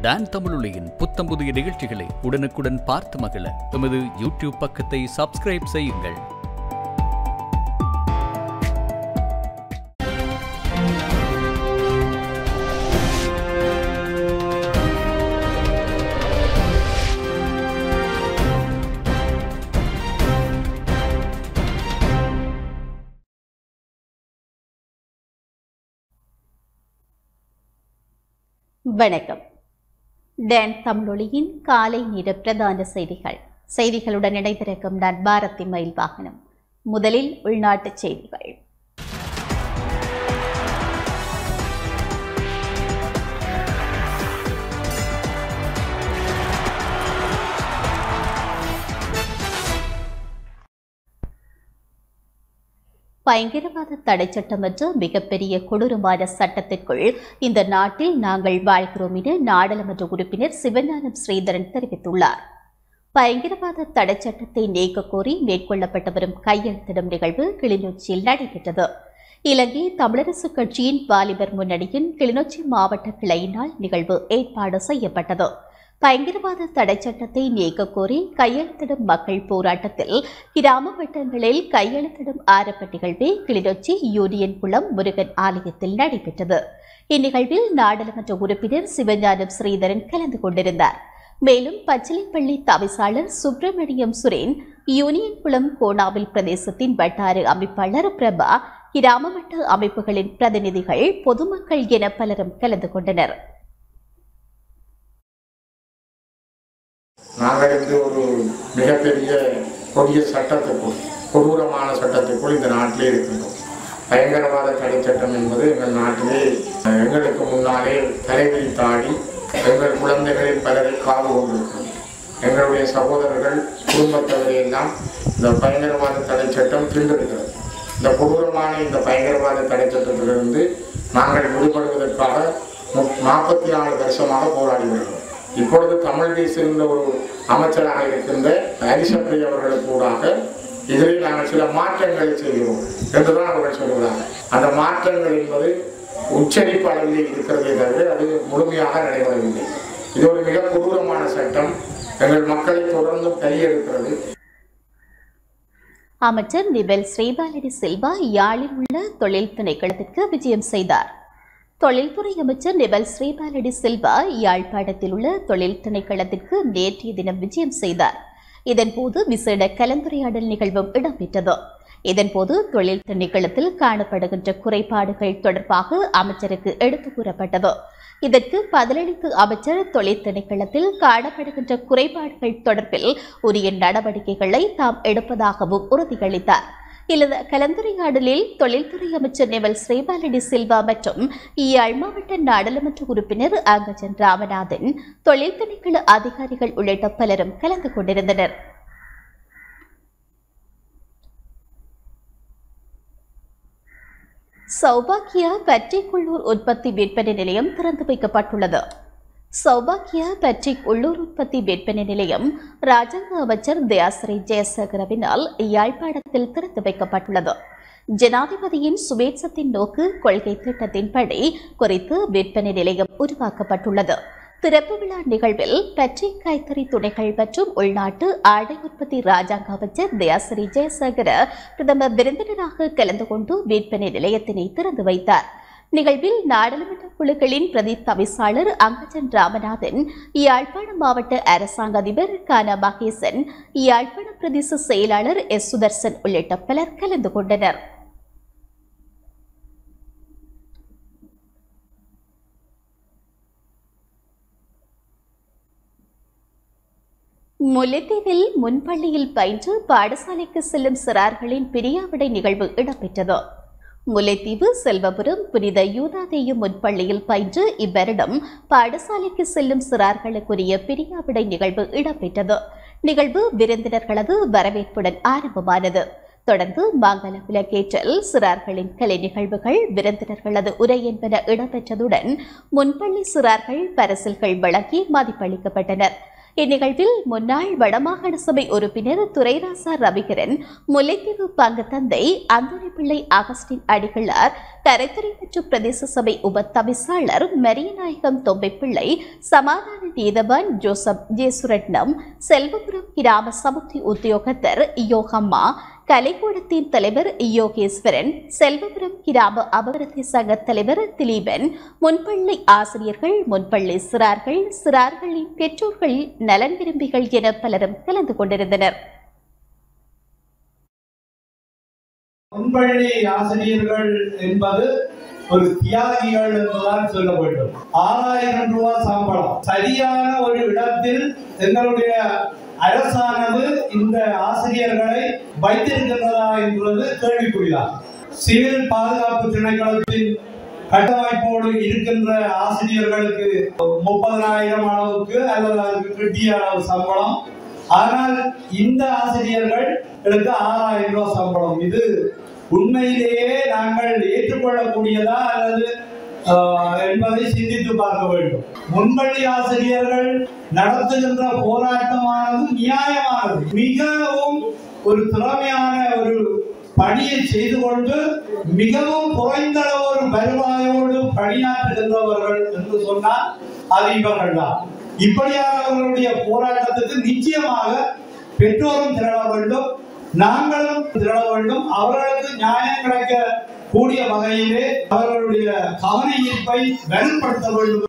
Don தமிழொலியின் புத்தம் புதிய நிகழ்ச்சிகளை உடனுக்குடன் பார்த்து மகிழ எமது யூடியூப் பக்கத்தை சப்ஸ்கிரைப் செய்யுங்கள் வணக்கம் டேன் தமிழொலியின் காலை நேர பிரதான செய்திகள் செய்திகளுடன் இணைந்திருக்கும் நான் பாரதி மயில் வாகனம் முதலில் உள்நாட்டுச் செய்திகள் பயங்கரவாத தடை சட்டம் என்ற மிகப்பெரிய கொடூரமான சட்டத்திற்குள் இந்த நாட்டில் நாங்கள் வாழ்கிறோம் என நாடாளுமன்ற உறுப்பினர் சிவஞானம் ஸ்ரீதரன் தெரிவித்துள்ளார் பயங்கரவாத தடை சட்டத்தை நீக்க கோரி மேற்கொள்ளப்பட்டு வரும் கையெழுத்திடும் நிகழ்வு கிளிநொச்சியில் நடைபெற்றது இலங்கை தமிழரசு கட்சியின் வாலிபர் முன்னணியின் கிளிநொச்சி மாவட்ட கிளையினால் நிகழ்வு ஏற்பாடு செய்யப்பட்டது பயங்கரவாத தடை சட்டத்தை நீக்க கோரி கையெழுத்திடும் மக்கள் போராட்டத்தில் கிராம வட்டங்களில் கையெழுத்திடும் ஆரம்ப நிகழ்வு கிளிநொச்சி யூனியன் குளம் முருகன் ஆலயத்தில் நடைபெற்றது இந்நிகழ்வில் நாடாளுமன்ற உறுப்பினர் சிவஞானம் ஸ்ரீதரன் கலந்து கொண்டிருந்தார் மேலும் பச்சிலைப்பள்ளி தவிசாளர் சுப்பிரமணியம் சுரேன் யூனியன் குளம் கோணாவில் பிரதேசத்தின் வட்டார அமைப்பாளர் பிரபா கிராம மட்ட அமைப்புகளின் பிரதிநிதிகள் பொதுமக்கள் என பலரும் கலந்து கொண்டனர் நாங்கள் இன்று ஒரு மிகப்பெரிய கொடிய சட்டத்துக்குள் கொடூரமான சட்டத்துக்குள் இந்த நாட்டிலே இருக்கின்றோம் பயங்கரவாத தடை சட்டம் என்பது எங்கள் நாட்டிலே அஹ், எங்களுக்கு முன்னாலே தலைவிரி தாடி எங்கள் குழந்தைகளில் பலரை காவு கொண்டிருக்கிறது எங்களுடைய சகோதரர்கள் குடும்பத்தவரை எல்லாம் இந்த பயங்கரவாத தடை சட்டம் தீண்டெடுக்கிறது இந்த கொடூரமான இந்த பயங்கரவாத தடை சட்டத்திலிருந்து நாங்கள் விடுபடுவதற்காக நாற்பத்தி நாலு வருஷமாக போராடி வருகிறோம் இப்பொழுது தமிழ் தேசிய ஒரு அமைச்சராக இருக்கின்ற ஹரிசப்ரி அவர்களுக்கு கூடாக இதில் நாங்கள் சில மாற்றங்களை செய்கிறோம் என்றுதான் அவர்கள் சொல்கிறார்கள் அந்த மாற்றங்கள் என்பது உச்சரிப்பு அளவில் இருக்கிறதே தவிர அது முழுமையாக நடைபெறவில்லை இது ஒரு மிக கொடூரமான சட்டம் எங்கள் மக்களை தொடர்ந்து கையெடுக்கிறது அமைச்சர் நிபெல் ஸ்ரீபாலடி சில்வா யாழில் உள்ள தொழில் திணைக்களத்திற்கு விஜயம் செய்தார் தொழில்துறை அமைச்சர் நிபல் ஸ்ரீபாலடி சில்வா யாழ்ப்பாணத்தில் உள்ள தொழில் திணைக்களத்திற்கு நேற்றைய தினம் விஜயம் செய்தார் இதன்போது விசேட கலந்துரையாடல் நிகழ்வும் இடம்பெற்றது இதன்போது தொழில் திணைக்களத்தில் காணப்படுகின்ற குறைபாடுகள் தொடர்பாக அமைச்சருக்கு எடுத்துக் கூறப்பட்டது இதற்கு பதிலளித்து அமைச்சர் தொழில் திணைக்களத்தில் காணப்படுகின்ற குறைபாடுகள் தொடர்பில் உரிய நடவடிக்கைகளை தாம் எடுப்பதாகவும் உறுதியளித்தார் இந்த கலந்துரையாடலில் தொழில்துறை அமைச்சர் நெவல் ஸ்ரீபாலடி சில்வா மற்றும் யாழ் மாவட்ட நாடாளுமன்ற உறுப்பினர் அங்கஜன் ராமநாதன் தொழில் திணைக்கள அதிகாரிகள் உள்ளிட்ட பலரும் கலந்து கொண்டிருந்தனர் சௌபாக்கியா பட்ரிக் உள்ளூர் உற்பத்தி விற்பனை நிலையம் திறந்து வைக்கப்பட்டுள்ளது சௌபாக்கியா பட்ரிக் உள்ளூர் உற்பத்தி விற்பனை நிலையம் ராஜாங்க அமைச்சர் தயாசிரி ஜெயசேகரவினால் யாழ்ப்பாணத்தில் திறந்து வைக்கப்பட்டுள்ளது ஜனாதிபதியின் சுபேட்சத்தின் நோக்கு கொள்கை திட்டத்தின்படி குறித்து விற்பனை நிலையம் உருவாக்கப்பட்டுள்ளது திறப்பு விழா நிகழ்வில் பட்ரிக் கைத்தறி துணைகள் மற்றும் உள்நாட்டு ஆடை உற்பத்தி ராஜாங்க அமைச்சர் தயாசிரி ஜெயசேகர பிரதமர் விருந்தினராக கலந்து கொண்டு விற்பனை நிலையத்தினை திறந்து வைத்தார் நிகழ்வில் நாடாளுமன்ற குழுக்களின் பிரதி தவிசாளர் அங்கஜன் ராமநாதன் யாழ்ப்பாணம் மாவட்ட அரசாங்க அதிபர் கானா மகேசன் யாழ்ப்பாண பிரதேச செயலாளர் எஸ் சுதர்சன் உள்ளிட்ட பலர் கலந்து கொண்டனர் முல்லைத்தீவில் முன்பள்ளியில் பயின்று பாடசாலைக்கு செல்லும் சிறார்களின் பிரியாவிடை நிகழ்வு இடம்பெற்றது முல்லைத்தீவு செல்வபுரம் புனித யூதாதேயும் முன்பள்ளியில் பயின்று இவ்வருடம் பாடசாலைக்கு செல்லும் சிறார்களுக்குரிய பிரியாவிடை நிகழ்வு இடம்பெற்றது நிகழ்வு விருந்தினர்களது வரவேற்புடன் ஆரம்பமானது தொடர்ந்து மாங்கல விளக்கேற்றல் சிறார்களின் கலை நிகழ்வுகள் விருந்தினர்களது உரை என்பன இடம்பெற்றதுடன் முன்பள்ளி சிறார்கள் பரிசில்கள் வழங்கி மதிப்பளிக்கப்பட்டனர் இந்நிகழ்வில் முன்னாள் வடமாகாண சபை உறுப்பினர் துரைராசா ரவிகரன் முல்லைத்தீவு பங்கு தந்தை அந்தோணி பிள்ளை அகஸ்டின் அடிகளார் கரைத்துறை மற்றும் பிரதேச சபை உப தவிசாளர் மரியநாயகம் தொம்பை பிள்ளை சமாதான நீதவான் ஜோசப் ஜேசுரட்னம் செல்வபுரம் கிராம சமுத்தி உத்தியோகத்தர் யோகம்மா கலைக்கூடத்தின் தலைவர் யோகேஸ்வரன் செல்வபுரம் கிராம அபிவிருத்தி சங்க தலைவர் திலீபன் முன்பள்ளி ஆசிரியர்கள் முன்பள்ளி சிறார்கள் சிறார்களின் பெற்றோர்கள் நலன் விரும்பிகள் என பலரும் கலந்து கொண்டிருந்தனர் முன்பள்ளி ஆசிரியர்கள் என்பது ஒரு தியாகிகள் என்றுதான் சொல்ல வேண்டும் ஆறாயிரம் ரூபாய் சம்பளம் சரியான ஒரு இடத்தில் எங்களுடைய அரசானது இந்த ஆசிரியர்களை வைத்திருக்கின்றதா என்பது கேள்விக்குறிதான் சிவில் பாதுகாப்பு திணைக்களத்தின் கட்டமைப்போடு இருக்கின்ற ஆசிரியர்களுக்கு முப்பதனாயிரம் அளவுக்கு அல்லது அதுக்கு கிட்டிய அளவு சம்பளம் ஆனால் இந்த ஆசிரியர்களுக்கு ஆறாயிரம் ரூபாய் சம்பளம் இது உண்மையிலேயே நாங்கள் ஏற்றுக்கொள்ளக்கூடியதா அல்லது ஆஹ், என்பதை சிந்தித்து பார்க்க வேண்டும் முன்பள்ளி ஆசிரியர்கள் நடத்துகின்ற போராட்டமானது நியாயமானது மிகவும் ஒரு திறமையான ஒரு பணியை செய்து கொண்டு மிகவும் குறைந்த ஒரு வருவாயோடு பணியாற்றுகின்றவர்கள் என்று சொன்னால் அது இவர்கள் தான் இப்படியானவர்களுடைய போராட்டத்துக்கு நிச்சயமாக பெற்றோரும் திரள வேண்டும் நாங்களும் திரள வேண்டும் அவர்களுக்கு நியாயம் கிடைக்க கூடிய வகையிலே அவர்களுடைய கவன ஈர்ப்பை வலுப்படுத்த வேண்டும்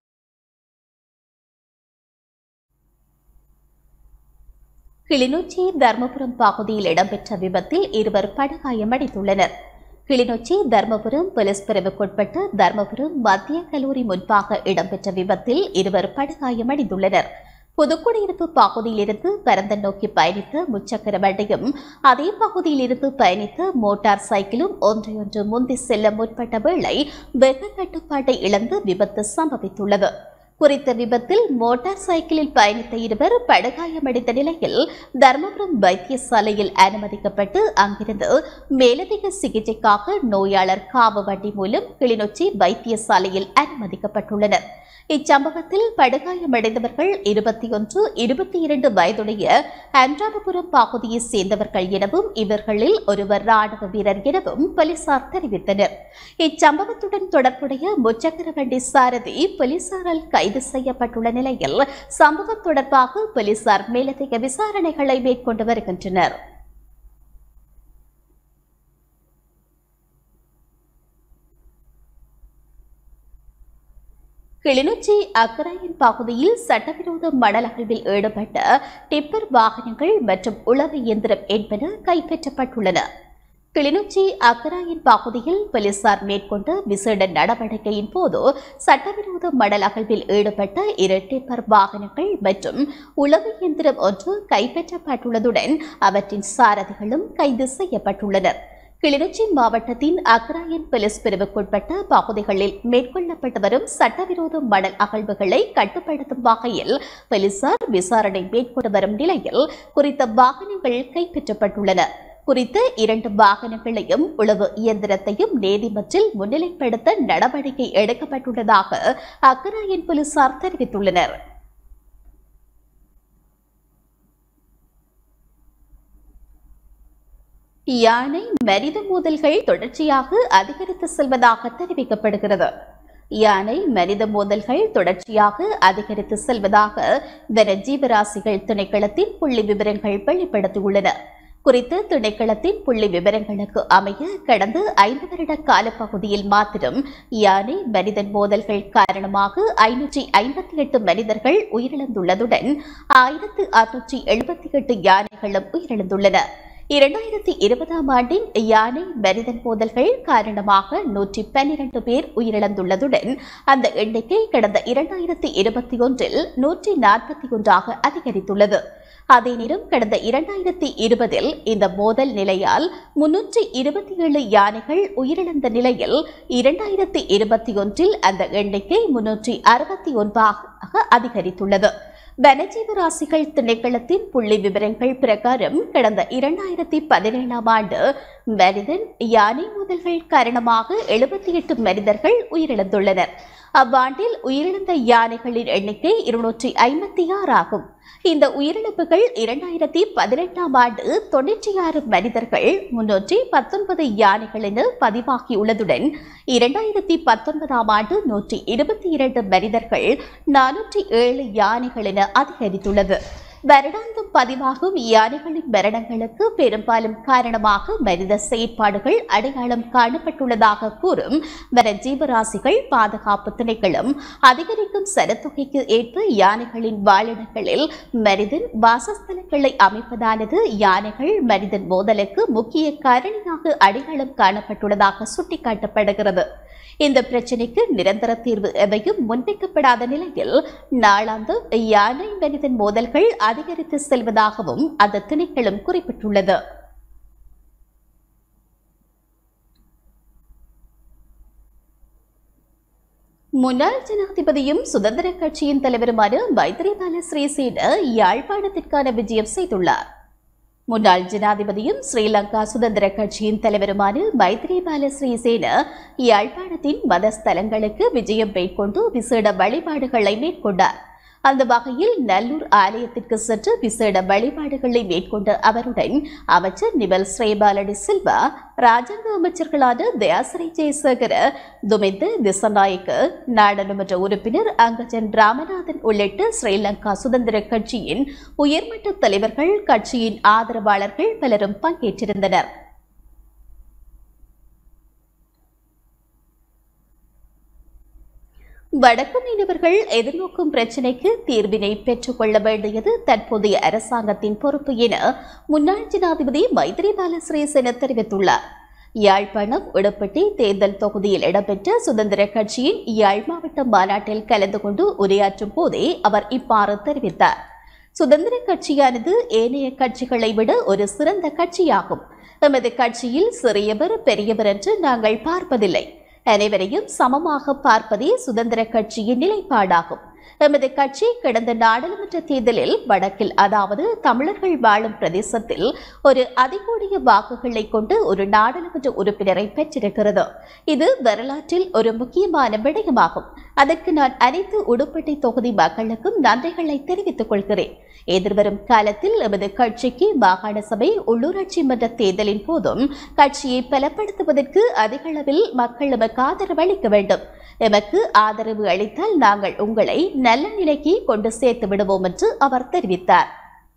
கிளிநொச்சி தர்மபுரம் பகுதியில் இடம்பெற்ற விபத்தில் இருவர் படுகாயமடைந்துள்ளனர் கிளிநொச்சி தர்மபுரம் போலீஸ் பிரிவுக்குட்பட்ட தர்மபுரம் மத்திய கல்லூரி முன்பாக இடம்பெற்ற விபத்தில் இருவர் படுகாயமடைந்துள்ளனர் புதுக்குடியிருப்பு பகுதியிலிருந்து பரந்தன் நோக்கி பயணித்த முச்சக்கர வண்டியும் அதே பகுதியிலிருந்து பயணித்த மோட்டார் சைக்கிளும் ஒன்றையொன்று முந்தி செல்ல முற்பட்ட வேளை வேக கட்டுப்பாட்டை இழந்து விபத்து சம்பவித்துள்ளது குறித்த விபத்தில் மோட்டார் சைக்கிளில் பயணித்த இருவர் படுகாயமடைந்த நிலையில் தர்மபுரம் வைத்தியசாலையில் அனுமதிக்கப்பட்டு அங்கிருந்து மேலதிக சிகிச்சைக்காக நோயாளர் காவு வண்டி மூலம் கிளிநொச்சி வைத்தியசாலையில் அனுமதிக்கப்பட்டுள்ளனர் இச்சம்பவத்தில் படுகாயமடைந்தவர்கள் இருபத்தி ஒன்று இருபத்தி இரண்டு வயதுடைய அன்றாபபுரம் பகுதியைச் சேர்ந்தவர்கள் எனவும் இவர்களில் ஒருவர் ராணுவ வீரர் எனவும் போலீசார் தெரிவித்தனர் இச்சம்பவத்துடன் தொடர்புடைய முச்சக்கர வண்டி சாரதி போலீசாரால் கைது செய்யப்பட்டுள்ள நிலையில் சம்பவம் தொடர்பாக போலீசார் மேலதிக விசாரணைகளை மேற்கொண்டு வருகின்றனர் கிளிநொச்சி அக்கராயன் பகுதியில் சட்டவிரோத மணல் அகழ்வில் ஈடுபட்ட டிப்பர் வாகனங்கள் மற்றும் உளவு இயந்திரம் என்பன கைப்பற்றப்பட்டுள்ளன கிளிநொச்சி அக்கராயன் பகுதியில் போலீசார் மேற்கொண்ட விசேட நடவடிக்கையின் போது சட்டவிரோத மணல் அகழ்வில் ஈடுபட்ட இரு டிப்பர் வாகனங்கள் மற்றும் உளவு இயந்திரம் ஒன்று கைப்பற்றப்பட்டுள்ளதுடன் அவற்றின் சாரதிகளும் கைது செய்யப்பட்டுள்ளனர் கிளிநொச்சி மாவட்டத்தின் அக்ராயன் போலீஸ் பிரிவுக்குட்பட்ட பகுதிகளில் மேற்கொள்ளப்பட்டு வரும் சட்டவிரோத மணல் அகழ்வுகளை கட்டுப்படுத்தும் வகையில் போலீசார் விசாரணை மேற்கொண்டு வரும் நிலையில் குறித்த வாகனங்கள் கைப்பற்றப்பட்டுள்ளன குறித்த இரண்டு வாகனங்களையும் உளவு இயந்திரத்தையும் நீதிமன்றில் முன்னிலைப்படுத்த நடவடிக்கை எடுக்கப்பட்டுள்ளதாக அக்கராயன் போலீசார் தெரிவித்துள்ளனர் யானை மனித மோதல்கள் தொடர்ச்சியாக அதிகரித்து செல்வதாக தெரிவிக்கப்படுகிறது யானை மனித மோதல்கள் தொடர்ச்சியாக அதிகரித்து செல்வதாக வன ஜீவராசிகள் திணைக்களத்தின் புள்ளி விவரங்கள் வெளிப்படுத்தியுள்ளன குறித்த திணைக்களத்தின் புள்ளி விவரங்களுக்கு அமைய கடந்த ஐந்து வருட காலப்பகுதியில் மாத்திரம் யானை மனிதன் மோதல்கள் காரணமாக ஐநூற்றி ஐம்பத்தி எட்டு மனிதர்கள் உயிரிழந்துள்ளதுடன் ஆயிரத்து அறுநூற்றி எழுபத்தி எட்டு யானைகளும் உயிரிழந்துள்ளன இரண்டாயிரத்தி இருபதாம் ஆண்டின் யானை மனிதன் மோதல்கள் காரணமாக நூற்றி பன்னிரண்டு பேர் உயிரிழந்துள்ளதுடன் அந்த எண்ணிக்கை கடந்த இரண்டாயிரத்தி இருபத்தி ஒன்றில் நூற்றி நாற்பத்தி ஒன்றாக அதிகரித்துள்ளது அதே நேரம் கடந்த இரண்டாயிரத்தி இருபதில் இந்த மோதல் நிலையால் முன்னூற்றி இருபத்தி ஏழு யானைகள் உயிரிழந்த நிலையில் இரண்டாயிரத்தி இருபத்தி ஒன்றில் அந்த எண்ணிக்கை முன்னூற்றி அறுபத்தி ஒன்றாக அதிகரித்துள்ளது வனஜீவராசிகள் திணைக்களத்தின் புள்ளி விவரங்கள் பிரகாரம் கடந்த இரண்டாயிரத்தி பதினேழாம் ஆண்டு மனிதன் யானை மோதல்கள் காரணமாக எழுபத்தி எட்டு மனிதர்கள் உயிரிழந்துள்ளனர் அவ்வாண்டில் உயிரிழந்த யானைகளின் எண்ணிக்கை இருநூற்றி ஐம்பத்தி ஆறு ஆகும் இந்த உயிரிழப்புகள் இரண்டாயிரத்தி பதினெட்டாம் ஆண்டு தொன்னூற்றி ஆறு மனிதர்கள் முன்னூற்றி பத்தொன்பது யானைகள் என பதிவாகியுள்ளதுடன் இரண்டாயிரத்தி பத்தொன்பதாம் ஆண்டு நூற்றி இருபத்தி இரண்டு மனிதர்கள் நானூற்றி ஏழு யானைகள் என அதிகரித்துள்ளது வருடாந்தம் பதிவாகும் யானைகளின் மரணங்களுக்கு பெரும்பாலும் காரணமாக மனித செயற்பாடுகள் அடையாளம் காணப்பட்டுள்ளதாக கூறும் வன ஜீவராசிகள் பாதுகாப்பு திணைக்களம் அதிகரிக்கும் சனத்தொகைக்கு ஏற்ப யானைகளின் வாழிடங்களில் மனிதன் வாசஸ்தலங்களை அமைப்பதானது யானைகள் மனிதன் மோதலுக்கு முக்கிய காரணியாக அடையாளம் காணப்பட்டுள்ளதாக சுட்டிக்காட்டப்படுகிறது இந்த பிரச்சினைக்கு நிரந்தர தீர்வு எவையும் முன்வைக்கப்படாத நிலையில் நாளாந்தம் யானை மனிதன் மோதல்கள் அதிகரித்து செல்வதாகவும் அந்த திணைக்களம் குறிப்பிட்டுள்ளது முன்னாள் ஜனாதிபதியும் சுதந்திர கட்சியின் தலைவருமான மைத்ரிபால சிறிசேன யாழ்ப்பாணத்திற்கான விஜயம் செய்துள்ளார் முன்னாள் ஜனாதிபதியும் ஸ்ரீலங்கா சுதந்திர கட்சியின் தலைவருமான மைத்ரிபால சிறிசேன யாழ்ப்பாணத்தின் மதஸ்தலங்களுக்கு விஜயம் மேற்கொண்டு விசேட வழிபாடுகளை மேற்கொண்டார் அந்த வகையில் நல்லூர் ஆலயத்திற்கு சென்று விசேட வழிபாடுகளை மேற்கொண்ட அவருடன் அமைச்சர் நிபல் ஸ்ரீபாலடி சில்வா ராஜாங்க அமைச்சர்களான தயாசிரி ஜெயசேகர துமிந்த திசநாயக்க நாடாளுமன்ற உறுப்பினர் அங்கஜன் ராமநாதன் உள்ளிட்ட ஸ்ரீலங்கா சுதந்திர கட்சியின் உயர்மட்ட தலைவர்கள் கட்சியின் ஆதரவாளர்கள் பலரும் பங்கேற்றிருந்தனர் வடக்கு மீனவர்கள் எதிர்நோக்கும் பிரச்சினைக்கு தீர்வினை பெற்றுக் கொள்ள வேண்டியது தற்போதைய அரசாங்கத்தின் பொறுப்பு என முன்னாள் ஜனாதிபதி மைத்ரிபால சிறிசேன தெரிவித்துள்ளார் யாழ்ப்பாணம் உடப்பட்டி தேர்தல் தொகுதியில் இடம்பெற்ற சுதந்திர கட்சியின் யாழ் மாவட்ட மாநாட்டில் கலந்து கொண்டு உரையாற்றும் போதே அவர் இவ்வாறு தெரிவித்தார் சுதந்திர கட்சியானது ஏனைய கட்சிகளை விட ஒரு சிறந்த கட்சியாகும் எமது கட்சியில் சிறியவர் பெரியவர் என்று நாங்கள் பார்ப்பதில்லை அனைவரையும் சமமாக பார்ப்பதே சுதந்திர கட்சியின் நிலைப்பாடாகும் எமது கட்சி கடந்த நாடாளுமன்ற தேர்தலில் வடக்கில் அதாவது தமிழர்கள் வாழும் பிரதேசத்தில் ஒரு அதிகூடிய வாக்குகளை கொண்டு ஒரு நாடாளுமன்ற உறுப்பினரை பெற்றிருக்கிறது இது வரலாற்றில் ஒரு முக்கியமான விடயமாகும் அதற்கு நான் அனைத்து உடுப்பட்டி தொகுதி மக்களுக்கும் நன்றிகளை தெரிவித்துக் கொள்கிறேன் எதிர்வரும் காலத்தில் எமது கட்சிக்கு மாகாண சபை உள்ளூராட்சி மன்ற தேர்தலின் போதும் கட்சியை பலப்படுத்துவதற்கு அதிக அளவில் மக்கள் எமக்கு ஆதரவு அளிக்க வேண்டும் எமக்கு ஆதரவு அளித்தால் நாங்கள் உங்களை நல்ல நிலைக்கு கொண்டு சேர்த்து விடுவோம் என்று அவர் தெரிவித்தார்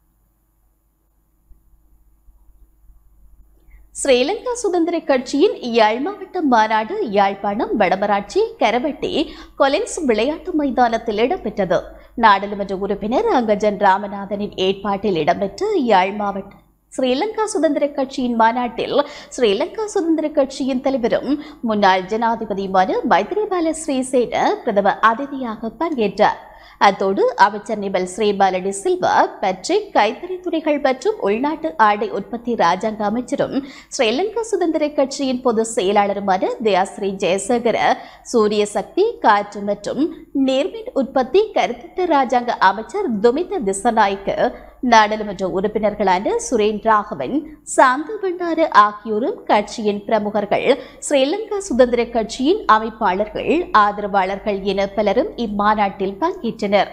ஸ்ரீலங்கா சுதந்திர கட்சியின் யாழ் மாவட்ட மாநாடு யாழ்ப்பாணம் வடமராட்சி கரவட்டி கொலின்ஸ் விளையாட்டு மைதானத்தில் இடம்பெற்றது நாடாளுமன்ற உறுப்பினர் அங்கஜன் ராமநாதனின் ஏற்பாட்டில் இடம்பெற்ற யாழ் மாவட்ட ஸ்ரீலங்கா சுதந்திர கட்சியின் மாநாட்டில் ஸ்ரீலங்கா சுதந்திர கட்சியின் தலைவரும் முன்னாள் ஜனாதிபதியுமான மைத்ரிபால ஸ்ரீசேன பிரதம அதிதியாக பங்கேற்றார் அத்தோடு அமைச்சர் நிபல் ஸ்ரீபாலடி சில்வா பட்ரிக் கைத்தறி துறைகள் மற்றும் உள்நாட்டு ஆடை உற்பத்தி ராஜாங்க அமைச்சரும் ஸ்ரீலங்கா சுதந்திர கட்சியின் பொதுச் செயலாளருமான தயாஸ்ரீ ஜெயசேகர சூரிய சக்தி காற்று மற்றும் நீர்மின் உற்பத்தி கருத்திட்ட ராஜாங்க அமைச்சர் துமித திசநாய்க்கு நாடாளுமன்ற உறுப்பினர்களான சுரேன் ராகவன் சாந்து பண்டார ஆகியோரும் கட்சியின் பிரமுகர்கள் ஸ்ரீலங்கா சுதந்திர கட்சியின் அமைப்பாளர்கள் ஆதரவாளர்கள் என பலரும் இம்மாநாட்டில் பங்கேற்றனர்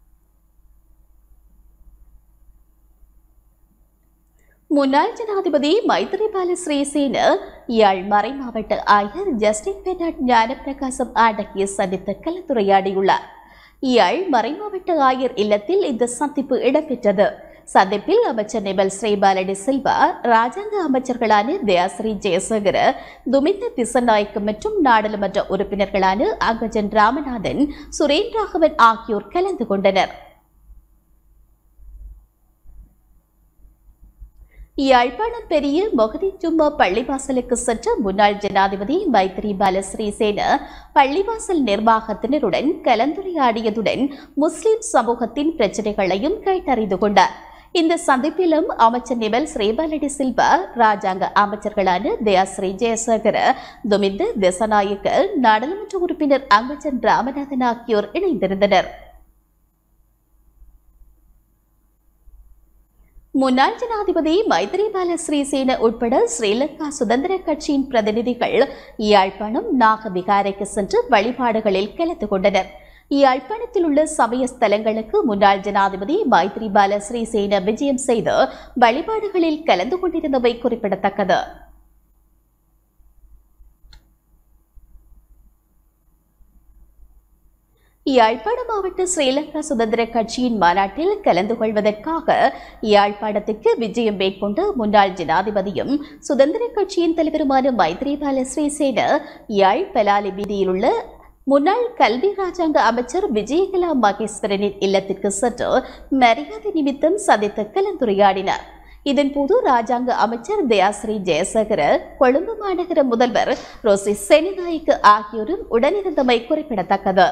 முன்னாள் ஜனாதிபதி மைத்ரிபால ஸ்ரீசேன யாழ் மறைமாவட்ட ஆயர் ஜஸ்டின் பெர்னாட் ஞானப்பிரகாசம் ஆடக்கிய சந்தித்து கலந்துரையாடியுள்ளார் யாழ் மறைமாவட்ட ஆயர் இல்லத்தில் இந்த சந்திப்பு இடம்பெற்றது சந்திப்பில் அமைச்சர் நிபல் ஸ்ரீபாலடி சில்வா ராஜாங்க அமைச்சர்களான தயாஸ்ரீ ஜெயசேகர துமிந்த திசநாயக்கு மற்றும் நாடாளுமன்ற உறுப்பினர்களான அங்கஜன் ராமநாதன் சுரேன் ராகவன் ஆகியோர் கலந்து கொண்டனர் யாழ்ப்பாணம் பெரிய மொகதிச்சும்மா பள்ளிவாசலுக்கு சென்ற முன்னாள் ஜனாதிபதி மைத்ரிபால ஸ்ரீசேன பள்ளிவாசல் நிர்வாகத்தினருடன் கலந்துரையாடியதுடன் முஸ்லிம் சமூகத்தின் பிரச்சனைகளையும் கேட்டறிந்து கொண்டார் இந்த சந்திப்பிலும் அமைச்சர் நிபல் ஸ்ரீபாலடி சில்வா ராஜாங்க அமைச்சர்களான தயாஸ்ரீ ஜெயசேகர துமிந்த திசநாயக்க நாடாளுமன்ற உறுப்பினர் அங்கஜன் ராமநாதன் ஆகியோர் இணைந்திருந்தனர் முன்னாள் ஜனாதிபதி மைத்ரிபால சிறிசேன உட்பட ஸ்ரீலங்கா சுதந்திர கட்சியின் பிரதிநிதிகள் யாழ்ப்பாணம் நாகவிகாரைக்கு சென்று வழிபாடுகளில் கலந்து கொண்டனர் யாழ்ப்பாணத்தில் உள்ள சமய ஸ்தலங்களுக்கு முன்னாள் ஜனாதிபதி மைத்ரிபால சிறிசேன விஜயம் செய்து வழிபாடுகளில் கலந்து கொண்டிருந்தவை குறிப்பிடத்தக்கது யாழ்ப்பாண மாவட்ட ஸ்ரீலங்கா சுதந்திர கட்சியின் மாநாட்டில் கலந்து கொள்வதற்காக யாழ்ப்பாணத்துக்கு விஜயம் மேற்கொண்ட முன்னாள் ஜனாதிபதியும் சுதந்திர கட்சியின் தலைவருமான மைத்ரிபால ஸ்ரீசேன யாழ் பலாலி வீதியில் உள்ள முன்னாள் கல்வி ராஜாங்க அமைச்சர் விஜயகலா மகேஸ்வரனின் இல்லத்திற்கு சென்று மரியாதை நிமித்தம் சந்தித்து கலந்துரையாடினார் இதன்போது ராஜாங்க அமைச்சர் தயாஸ்ரீ ஜெயசேகர கொழும்பு மாநகர முதல்வர் ரோசி செனிநாயக்கு ஆகியோரும் உடனிருந்தமை குறிப்பிடத்தக்கது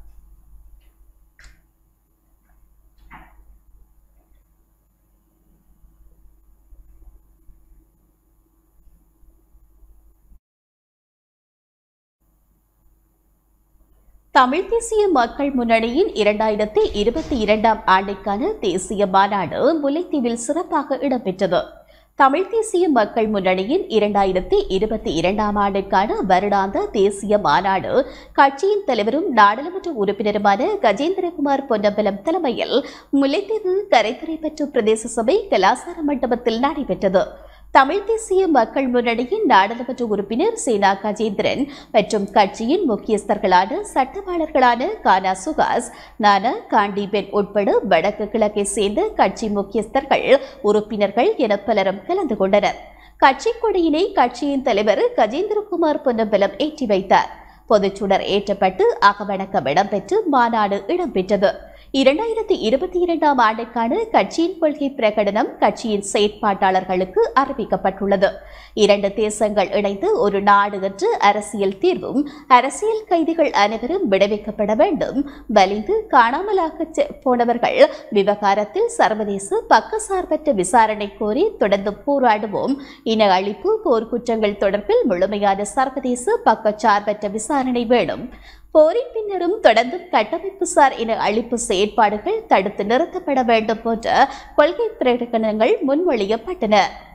தமிழ் தேசிய மக்கள் முன்னணியின் இரண்டாயிரத்தி இருபத்தி இரண்டாம் ஆண்டிற்கான தேசிய மாநாடு முல்லைத்தீவில் சிறப்பாக இடம்பெற்றது தமிழ் தேசிய மக்கள் முன்னணியின் இரண்டாயிரத்தி இருபத்தி இரண்டாம் ஆண்டிற்கான வருடாந்த தேசிய மாநாடு கட்சியின் தலைவரும் நாடாளுமன்ற உறுப்பினருமான கஜேந்திரகுமார் பொன்னம்பலம் தலைமையில் முல்லைத்தீவு கரைத்துறைப்பற்று பிரதேச சபை கலாசார மண்டபத்தில் நடைபெற்றது தமிழ் தேசிய மக்கள் முன்னணியின் நாடாளுமன்ற உறுப்பினர் சேனா கஜேந்திரன் மற்றும் கட்சியின் முக்கியஸ்தர்களான சட்டவாளர்களான கானா சுகாஸ் நானா காண்டிபென் உட்பட வடக்கு கிழக்கை சேர்ந்த கட்சி முக்கியஸ்தர்கள் உறுப்பினர்கள் என பலரும் கலந்து கொண்டனர் கட்சி கொடியினை கட்சியின் தலைவர் கஜேந்திரகுமார் பொன்னம்பலம் ஏற்றி வைத்தார் பொதுச்சுடர் ஏற்றப்பட்டு அகவணக்கம் இடம்பெற்று மாநாடு இடம்பெற்றது இரண்டாயிரத்தி இருபத்தி இரண்டாம் ஆண்டுக்கான கட்சியின் கொள்கை பிரகடனம் கட்சியின் செயற்பாட்டாளர்களுக்கு அறிவிக்கப்பட்டுள்ளது இரண்டு தேசங்கள் இணைந்து ஒரு நாடு என்று அரசியல் தீர்வும் அரசியல் கைதிகள் அனைவரும் விடுவிக்கப்பட வேண்டும் வலிந்து காணாமலாக செ- போனவர்கள் விவகாரத்தில் சர்வதேச பக்கசார்பற்ற விசாரணை கோரி தொடர்ந்து போராடுவோம் இன அழிப்பு போர்க்குற்றங்கள் தொடர்பில் முழுமையான சர்வதேச பக்கச்சார்பற்ற விசாரணை வேணும் போரின் பின்னரும் தொடர்ந்தும் கட்டமைப்புசார் இன அழிப்பு செயற்பாடுகள் தடுத்து நிறுத்தப்பட வேண்டும் போன்ற கொள்கை பிரகடனங்கள் முன்மொழியப்பட்டன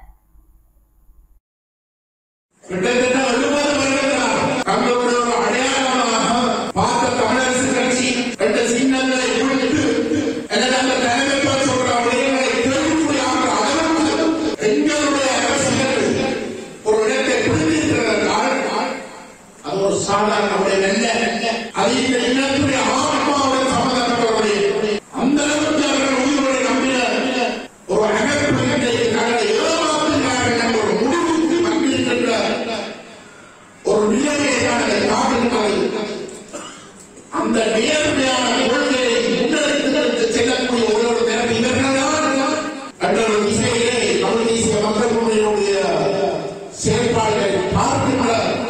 கிட்டத்தட்ட எழுபது வருடங்களாக தங்களுடைய ஒரு அடையாளமாக பார்த்த தமிழரசு கட்சி ரெண்டு சின்னங்களை குறித்து எனக்கு அந்த தலைமைத்துவ சொல்ற விடயங்களை கேள்விக்குறியாகிற அளவுக்கு எங்களுடைய அரசியல் ஒரு இடத்தை பிடித்திருக்கிறார்கள் அது ஒரு சாதாரண உடைய அல்ல அது இந்த இனத்துடைய ஆத்மாவுடன் சம்பந்தப்பட்டவருடைய அந்த அளவுக்கு அவர்கள் உயிரோடு நம்பின ஒரு அமைப்பு இன்றைக்கு தங்களை ஏமாற்றுகிறார்கள் என்ற ஒரு முடிவுக்கு வந்திருக்கின்ற ஒரு நிலையை நாங்கள் காட்டுகிறார்கள் அந்த நேர்மையான கொள்கையை முன்னெடுத்து செல்லக்கூடிய ஒரு ஒரு திறமை இவர்கள்தான் என்ற ஒரு திசையிலே தமிழ் தேசிய மக்கள் முன்னணியுடைய செயல்பாடுகளை பார்க்கின்ற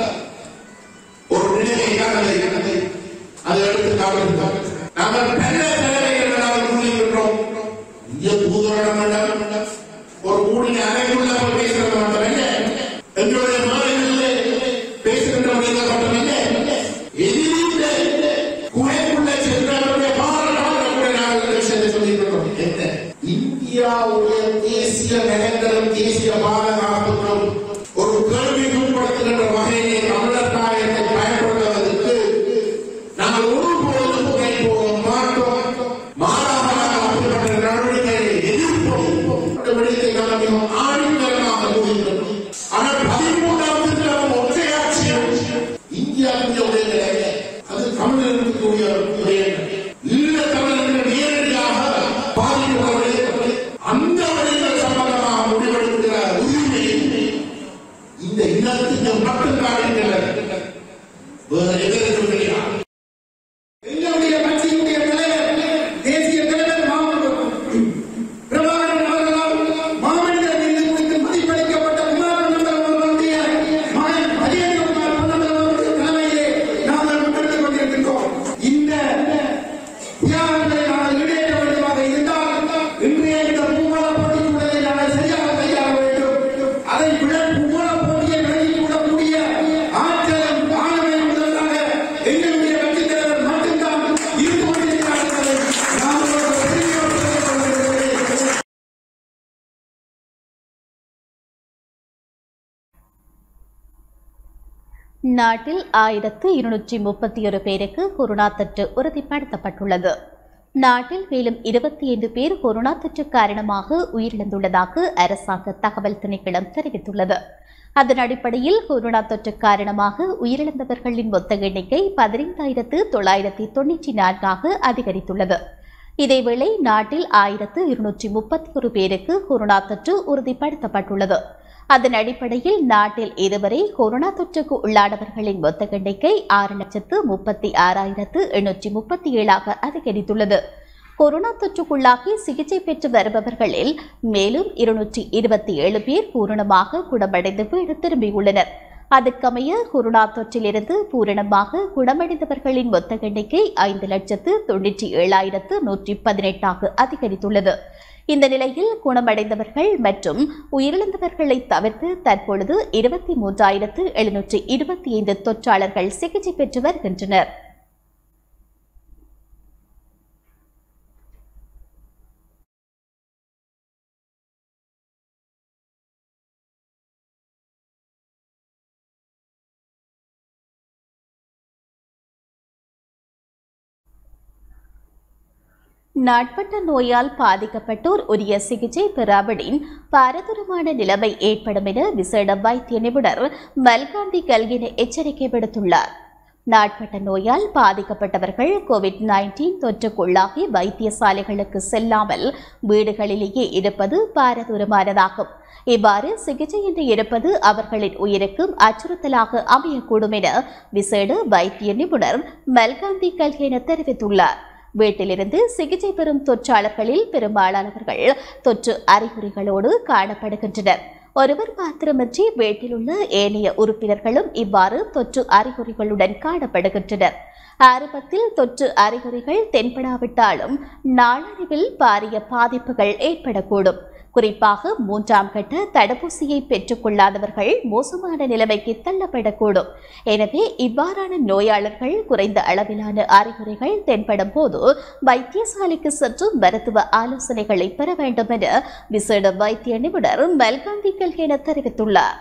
ஒரு நிலையை நாங்கள் அதை எடுத்து காட்டுகிறோம் நாங்கள் நல்ல செலவைகள் நாங்கள் கூறுகின்றோம் இங்கே தூதுவரம் வேண்டாம் ஒரு ஊரின் அறைக்குள்ள போய் பேசுறது மட்டுமல்ல எங்களுடைய மாநிலங்களிலே பேசுகின்றவர்கள் மட்டுமல்ல எதிரிலே குகைக்குள்ள சென்றவருடைய பாராளுமன்ற நாங்கள் விஷயத்தை சொல்லியிருக்கிறோம் என்ன இந்தியாவுடைய தேசிய நலன்களும் தேசிய பாதுகாப்புகளும் ஒரு கேள்விக்கு உட்படுத்துகின்ற வகையிலே தமிழர் தாயத்தை பயன்படுத்துவதற்கு நாங்கள் ஒருபோதும் துணை போக மாட்டோம் மாறாக நாங்கள் அப்படிப்பட்ட நடவடிக்கைகளை எதிர்ப்போம் நடவடிக்கை நாங்கள் மிகவும் ஆணித்தரமாக கூறுகிறோம் ஆனால் பதிமூன்றாம் திட்டம் ஒற்றையாட்சியம் இந்தியாவுடைய உடையங்கள் அது தமிழர்களுக்கு கூடிய உடையங்கள் ஈழ தமிழர்கள் நேரடியாக பாதிக்கப்படவில்லை அந்த வழிகள் சம்பந்தமாக முடிவெடுக்கிற உரிமை இந்த இனத்துக்கு மட்டும்தான் இருக்கிறது வேறு எதற்கும் கிடையாது எங்களுடைய கட்சியினுடைய தலைவர் தேசிய தலைவர் மாமன்றம் பிரபாகரன் அவர்களால் மாமனிதர் மீது குறித்து மதிப்பளிக்கப்பட்ட குமார் பொன்னம்பலம் அவர்களுடைய மகன் அஜயகுமார் பொன்னம்பலம் அவர்களுடைய தலைமையிலே நாங்கள் முன்னெடுத்துக் கொண்டிருக்கின்றோம் இந்த தியாகங்களை நாங்கள் ஈடேற்ற வேண்டுமாக இருந்தால் இன்றைய இந்த பூமல போட்டிக்குள்ளதை நாங்கள் சரியாக கையாள வேண்டும் அதை விட பூமல போட்டியை விலகிக் கொள்ளக்கூடிய ஆற்றலும் ஆளுமையும் முதலாக எங்களுடைய கட்சித் தலைவர் மட்டும்தான் இருந்து கொண்டிருக்கிறார் என்பதை நாம் ஒரு பெரிய நாட்டில் ஆயிரத்து இருநூற்றி முப்பத்தி ஒரு பேருக்கு கொரோனா தொற்று உறுதிப்படுத்தப்பட்டுள்ளது நாட்டில் மேலும் இருபத்தி ஐந்து பேர் கொரோனா தொற்று காரணமாக உயிரிழந்துள்ளதாக அரசாங்க தகவல் திணைக்களம் தெரிவித்துள்ளது அதன் அடிப்படையில் கொரோனா தொற்று காரணமாக உயிரிழந்தவர்களின் மொத்த எண்ணிக்கை பதினைந்தாயிரத்து தொள்ளாயிரத்தி தொன்னூற்றி நான்காக அதிகரித்துள்ளது இதேவேளை நாட்டில் ஆயிரத்து இருநூற்றி முப்பத்தி ஒரு பேருக்கு கொரோனா தொற்று உறுதிப்படுத்தப்பட்டுள்ளது அதன் அடிப்படையில் நாட்டில் இதுவரை கொரோனா தொற்றுக்கு உள்ளானவர்களின் மொத்த எண்ணிக்கை ஆறு லட்சத்து முப்பத்தி ஆறாயிரத்து எண்ணூற்றி முப்பத்தி ஏழாக அதிகரித்துள்ளது கொரோனா தொற்றுக்குள்ளாகி சிகிச்சை பெற்று வருபவர்களில் மேலும் இருநூற்றி இருபத்தி ஏழு பேர் பூரணமாக குணமடைந்து வீடு திரும்பியுள்ளனர் அதற்கமைய கொரோனா தொற்றிலிருந்து பூரணமாக குணமடைந்தவர்களின் மொத்த எண்ணிக்கை ஐந்து லட்சத்து தொன்னூற்றி ஏழாயிரத்து நூற்றி பதினெட்டாக அதிகரித்துள்ளது இந்த நிலையில் குணமடைந்தவர்கள் மற்றும் உயிரிழந்தவர்களை தவிர்த்து தற்பொழுது இருபத்தி மூன்றாயிரத்து எழுநூற்றி இருபத்தி ஐந்து தொற்றாளர்கள் சிகிச்சை பெற்று வருகின்றனர் நாட்பட்ட நோயால் பாதிக்கப்பட்டோர் உரிய சிகிச்சை பெறாவிடின் பாரதூரமான நிலைமை ஏற்படும் என விசேட வைத்திய நிபுணர் மல்காந்தி கல்கின எச்சரிக்கை விடுத்துள்ளார் நாட்பட்ட நோயால் பாதிக்கப்பட்டவர்கள் கோவிட் நைன்டீன் தொற்றுக்குள்ளாகி வைத்தியசாலைகளுக்கு செல்லாமல் வீடுகளிலேயே இருப்பது பாரதூரமானதாகும் இவ்வாறு சிகிச்சையின்றி இருப்பது அவர்களின் உயிருக்கும் அச்சுறுத்தலாக அமையக்கூடும் என விசேட வைத்திய நிபுணர் மல்காந்தி கல்கேன தெரிவித்துள்ளார் வீட்டிலிருந்து சிகிச்சை பெறும் தொற்றாளர்களில் பெரும்பாலானவர்கள் தொற்று அறிகுறிகளோடு காணப்படுகின்றனர் ஒருவர் மாத்திரமின்றி வீட்டிலுள்ள ஏனைய உறுப்பினர்களும் இவ்வாறு தொற்று அறிகுறிகளுடன் காணப்படுகின்றனர் ஆரம்பத்தில் தொற்று அறிகுறிகள் தென்படாவிட்டாலும் நாளடைவில் பாரிய பாதிப்புகள் ஏற்படக்கூடும் குறிப்பாக மூன்றாம் கட்ட தடுப்பூசியை பெற்றுக் கொள்ளாதவர்கள் மோசமான நிலைமைக்கு தள்ளப்படக்கூடும் எனவே இவ்வாறான நோயாளர்கள் குறைந்த அளவிலான அறிகுறிகள் தென்படும் போது வைத்தியசாலைக்கு சென்று மருத்துவ ஆலோசனைகளை பெற வேண்டும் என விசேட வைத்திய நிபுணர் மெல்காந்தி கல்கேன தெரிவித்துள்ளார்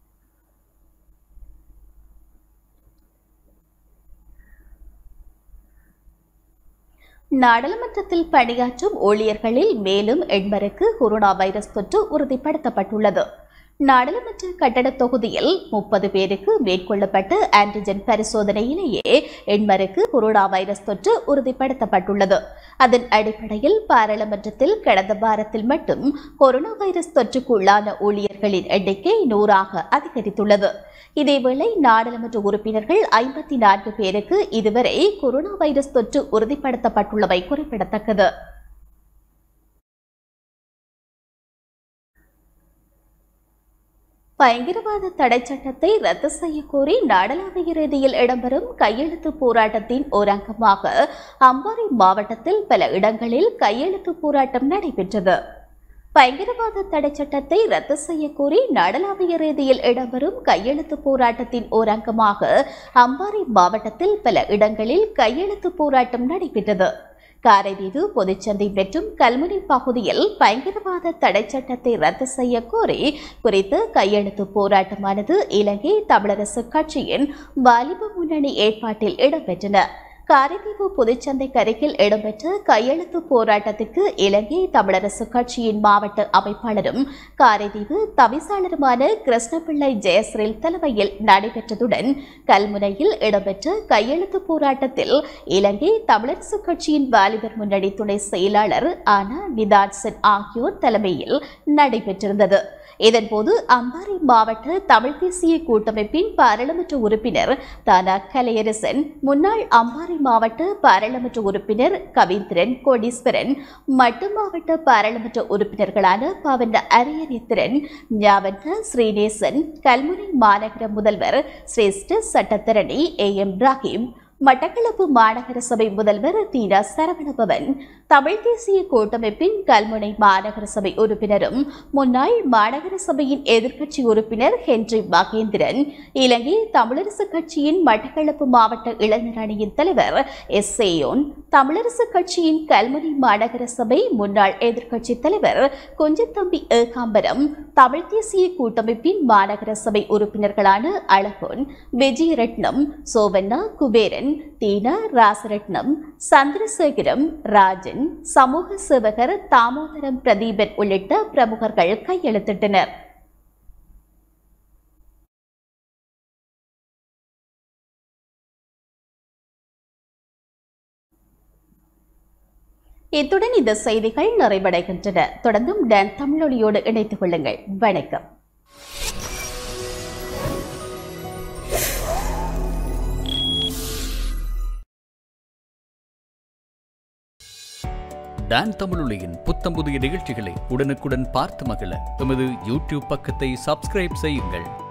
நாடாளுமன்றத்தில் பணியாற்றும் ஊழியர்களில் மேலும் எண்பருக்கு கொரோனா வைரஸ் தொற்று உறுதிப்படுத்தப்பட்டுள்ளது நாடாளுமன்ற கட்டட தொகுதியில் முப்பது பேருக்கு மேற்கொள்ளப்பட்ட ஆன்டிஜென் பரிசோதனையிலேயே எண்பருக்கு கொரோனா வைரஸ் தொற்று உறுதிப்படுத்தப்பட்டுள்ளது அதன் அடிப்படையில் பாராளுமன்றத்தில் கடந்த வாரத்தில் மட்டும் கொரோனா வைரஸ் தொற்றுக்கு உள்ளான ஊழியர்களின் எண்ணிக்கை நூறாக அதிகரித்துள்ளது இதேவேளை நாடாளுமன்ற உறுப்பினர்கள் ஐம்பத்தி நான்கு பேருக்கு இதுவரை கொரோனா வைரஸ் தொற்று உறுதிப்படுத்தப்பட்டுள்ளமை குறிப்பிடத்தக்கது பயங்கரவாத தடை சட்டத்தை ரத்து செய்ய கோரி நாடளாவிய ரீதியில் இடம்பெறும் கையெழுத்து போராட்டத்தின் ஒரு அங்கமாக அம்பாறை மாவட்டத்தில் பல இடங்களில் கையெழுத்து போராட்டம் நடைபெற்றது பயங்கரவாத தடை சட்டத்தை ரத்து செய்ய கோரி நாடளாவிய ரீதியில் இடம்பெறும் கையெழுத்து போராட்டத்தின் ஒரு அங்கமாக அம்பாறை மாவட்டத்தில் பல இடங்களில் கையெழுத்து போராட்டம் நடைபெற்றது காரைதீவு பொதுச்சந்தை மற்றும் கல்முனை பகுதியில் பயங்கரவாத தடை சட்டத்தை ரத்து செய்ய கோரி குறித்து கையெழுத்து போராட்டமானது இலங்கை தமிழரசு கட்சியின் வாலிப முன்னணி ஏற்பாட்டில் இடம்பெற்றன காரைதீவு பொதுச்சந்தை கரையில் இடம்பெற்ற கையெழுத்து போராட்டத்திற்கு இலங்கை தமிழரசு கட்சியின் மாவட்ட அமைப்பாளரும் காரைதீவு தவிசாளருமான கிருஷ்ணபிள்ளை ஜெயஸ்ரீல் தலைமையில் நடைபெற்றதுடன் கல்முனையில் இடம்பெற்ற கையெழுத்து போராட்டத்தில் இலங்கை தமிழரசு கட்சியின் வாலிபர் முன்னணி துணை செயலாளர் ஆனா நிதாட்சன் ஆகியோர் தலைமையில் நடைபெற்றிருந்தது இதன்போது அம்பாறை மாவட்ட தமிழ் தேசிய கூட்டமைப்பின் பாராளுமன்ற உறுப்பினர் தானா கலையரசன் முன்னாள் அம்பாறை மாவட்ட பாராளுமன்ற உறுப்பினர் கவீந்திரன் கோடீஸ்வரன் மட்டு மாவட்ட பாராளுமன்ற உறுப்பினர்களான பவன் அரியரித்திரன் ஞாவன்க ஸ்ரீநேசன் கல்முனை மாநகர முதல்வர் சிரேஷ்ட சட்டத்தரணி ஏ எம் ராஹிம் மட்டக்களப்பு மாநகர சபை முதல்வர் தீனா சரவணபவன் தமிழ் தேசிய கூட்டமைப்பின் கல்முனை மாநகர சபை உறுப்பினரும் முன்னாள் மாநகர சபையின் எதிர்க்கட்சி உறுப்பினர் ஹென்றி மகேந்திரன் இலங்கை தமிழரசு கட்சியின் மட்டக்களப்பு மாவட்ட இளைஞர் அணியின் தலைவர் எஸ் சேயோன் தமிழரசு கட்சியின் கல்முனை மாநகர சபை முன்னாள் எதிர்க்கட்சி தலைவர் குஞ்சத்தம்பி ஏகாம்பரம் தமிழ் தேசிய கூட்டமைப்பின் மாநகர சபை உறுப்பினர்களான அழகோன் விஜயரட்னம் சோவண்ணா குபேரன் தீனா ராசரட்னம் சந்திரசேகரம் ராஜன் சமூக சேவகர் தாமோதரம் பிரதீபன் உள்ளிட்ட பிரமுகர்கள் கையெழுத்திட்டனர் இத்துடன் இந்த செய்திகள் நிறைவடைகின்றன தொடர்ந்தும் டான் தமிழொலியோடு இணைத்துக் கொள்ளுங்கள் வணக்கம் டான் தமிழொலியின் புத்தம் புதிய நிகழ்ச்சிகளை உடனுக்குடன் பார்த்து மகிழ எமது யூடியூப் பக்கத்தை சப்ஸ்கிரைப் செய்யுங்கள்